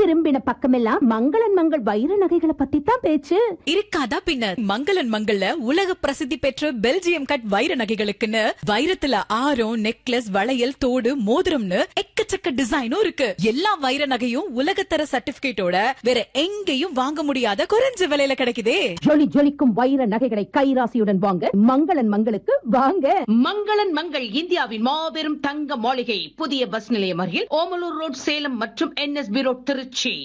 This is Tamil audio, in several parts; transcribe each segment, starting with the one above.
திரும்பின பக்கமெல்லாம் மங்களன் மங்கள் வைர நகைகளை பத்தி தான் பேச்சு இருக்காதா பின்ன மங்களன் மங்கள்ல உலக பிரசித்தி பெற்ற பெல்ஜியம் கட் வைர நகைகளுக்குன்னு வைரத்துல ஆரம் நெக்லஸ் வளையல் தோடு மோதிரம்னு எக்கச்சக்க டிசைனும் இருக்கு எல்லா வைர நகையும் உலகத்தர சர்டிபிகேட்டோட வேற எங்கேயும் வாங்க முடியாத குறைஞ்ச விலையில கிடைக்குதே ஜொலி ஜொலிக்கும் வைர நகைகளை கைராசியுடன் வாங்க மங்களன் மங்களுக்கு வாங்க மங்களன் மங்கள் இந்தியாவின் மாபெரும் தங்க மாளிகை புதிய பஸ் நிலையம் அருகில் ஓமலூர் ரோட் சேலம் மற்றும் என்எஸ்பி ரோட் திருச்சி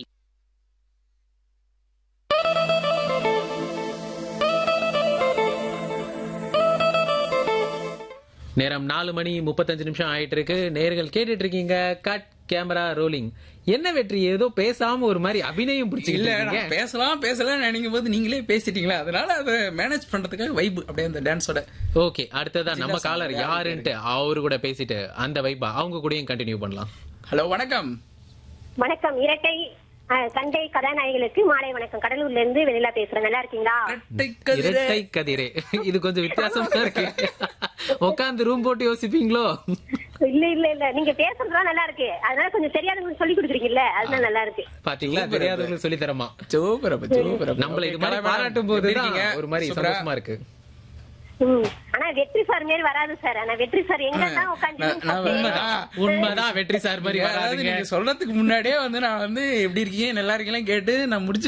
நேரம் நாலு மணி முப்பத்தஞ்சு நிமிஷம் ஆயிட்டு இருக்கு நேர்கள் கேட்டுட்டு இருக்கீங்க கட் கேமரா ரோலிங் என்ன வெற்றி ஏதோ பேசாம ஒரு மாதிரி அபிநயம் இல்ல பிடிச்சிக்கல நான் பேசலாம் பேசலாம் நினைக்கும் போது நீங்களே பேசிட்டீங்களா அதனால அதை மேனேஜ் பண்றதுக்காக வைப் அப்படியே அந்த டான்ஸோட ஓகே அடுத்ததா நம்ம ஜில்லா காலர் சொன்னாரு, யாருன்ட்டு அவரு கூட பேசிட்டு அந்த வைப்பா அவங்க கூடயும் கண்டினியூ பண்ணலாம் ஹலோ வணக்கம் வணக்கம் இரட்டை அஹ், சண்டை கதாநாயகிகளுக்கு மாலை வணக்கம் கடலூர்ல இருந்து வெளியில பேசுறேன் நல்லா இருக்கீங்களா இரட்டை கதிரே. இரட்டை கதிரே இது கொஞ்சம் வித்தியாசமா இருக்கு உட்காந்து ரூம் போட்டு யோசிப்பீங்களோ இல்ல இல்ல இல்ல நீங்க பேசுறதுலாம் நல்லா இருக்கு அதனால கொஞ்சம் தெரியாதவங்களுக்கு சொல்லி கொடுக்குறீங்கல்ல அதனால நல்லா இருக்கு பாத்தீங்களா தெரியாதவங்களுக்கு சொல்லி தரமா சூப்பர் அப்ப, சூப்பர் அப்ப. நம்மள இது மாதிரி கலா மேடம், பாராட்டும் போது எப்படி இருக்கீங்க? ஒரு மாதிரி சூப்பரா? சந்தோஷமா இருக்கு ம். ஆனா வெற்றி சார் மாரி வராது சார் ஆனா வெற்றி சார் எங்க தான் நான்- நான் உட்காந்து உண்மைதான். உண்மைதான் வெற்றி சார் மாதிரி அதாவது வராதுங்க நீங்க சொல்றதுக்கு முன்னாடியே வந்து நான் வந்து எப்படி இருக்கீங்க நல்லா இருக்கீங்களா கேட்டு நான் முடிச்சு